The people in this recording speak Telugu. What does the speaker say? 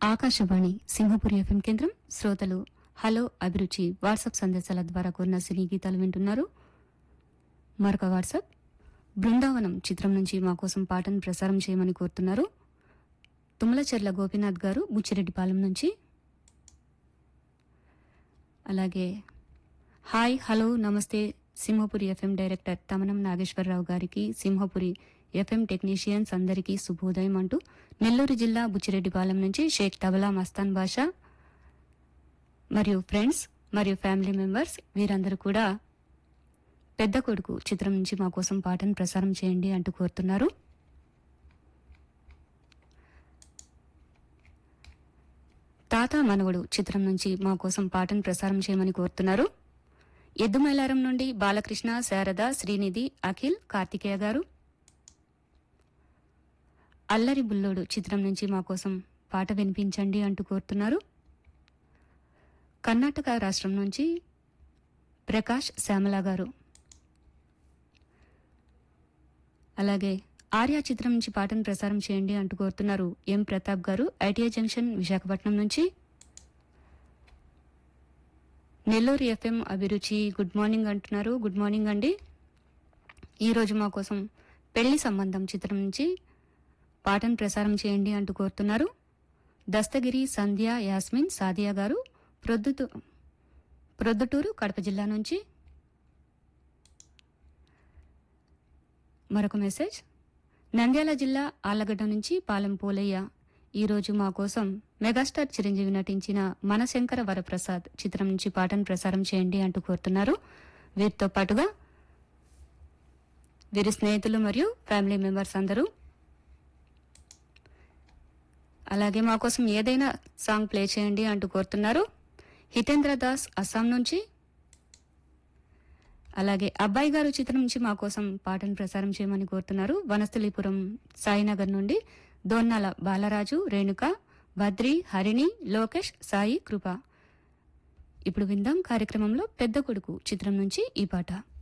ఆకాశవాణి సింహపురి ఎఫ్ఎం కేంద్రం శ్రోతలు హలో అభిరుచి వాట్సాప్ సందేశాల ద్వారా కోరిన సినీ గీతాలు వింటున్నారు మరొక వాట్సాప్ బృందావనం చిత్రం నుంచి మా కోసం పాటను ప్రసారం చేయమని కోరుతున్నారు తుమ్మలచెర్ల గోపీనాథ్ గారు బుచ్చిరెడ్డిపాలెం నుంచి అలాగే హాయ్ హలో నమస్తే సింహపురి ఎఫ్ఎం డైరెక్టర్ తమనం నాగేశ్వరరావు గారికి సింహపురి ఎఫ్ఎం టెక్నీషియన్స్ అందరికీ శుభోదయం అంటూ నెల్లూరు జిల్లా బుచ్చిరెడ్డిపాలెం నుంచి షేక్ తబలా మస్తాన్ బాషా మరియు ఫ్రెండ్స్ మరియు ఫ్యామిలీ మెంబర్స్ వీరందరూ కూడా పెద్ద కొడుకు చిత్రం నుంచి మా కోసం పాటను ప్రసారం చేయండి అంటూ కోరుతున్నారు తాత మనవడు చిత్రం నుంచి మా కోసం పాటను ప్రసారం చేయమని కోరుతున్నారు ఎద్దుమైలారం నుండి బాలకృష్ణ శారద శ్రీనిధి అఖిల్ కార్తికేయ గారు అల్లరి బుల్లోడు చిత్రం నుంచి మా కోసం పాట వినిపించండి అంటూ కోరుతున్నారు కర్ణాటక రాష్ట్రం నుంచి ప్రకాష్ శ్యామల గారు అలాగే ఆర్య చిత్రం నుంచి పాటను ప్రసారం చేయండి అంటూ కోరుతున్నారు ఎం ప్రతాప్ గారు ఐటీఐ జంక్షన్ విశాఖపట్నం నుంచి Nellore FM Abhiruchi good morning అంటున్నారు గుడ్ మార్నింగ్ అండి ఈరోజు మా కోసం పెళ్లి సంబంధం చిత్రం నుంచి పాటను ప్రసారం చేయండి అంటూ కోరుతున్నారు దస్తగిరి సంధ్య యాస్మిన్ సాదియా గారు ప్రొద్దుతూ ప్రొద్దుటూరు కడప జిల్లా నుంచి మరొక మెసేజ్ నంద్యాల జిల్లా ఆళ్లగడ్డ నుంచి పాలెం పోలయ్య ఈరోజు మా కోసం మెగాస్టార్ చిరంజీవి నటించిన మనశంకర వరప్రసాద్ చిత్రం నుంచి పాటను ప్రసారం చేయండి అంటూ కోరుతున్నారు వీరితో పాటుగా వీరి స్నేహితులు మరియు ఫ్యామిలీ మెంబర్స్ అందరూ అలాగే మా కోసం ఏదైనా సాంగ్ ప్లే చేయండి అంటూ కోరుతున్నారు హితేంద్ర దాస్ అస్సాం నుంచి అలాగే అబ్బాయి గారు చిత్రం నుంచి మా కోసం పాటను ప్రసారం చేయమని కోరుతున్నారు వనస్థలీపురం సాయినగర్ నుండి దోన్నాల బాలరాజు రేణుక బద్రి హరిణి లోకేష్ సాయి కృప ఇప్పుడు విందాం కార్యక్రమంలో పెద్ద కొడుకు చిత్రం నుంచి ఈ పాట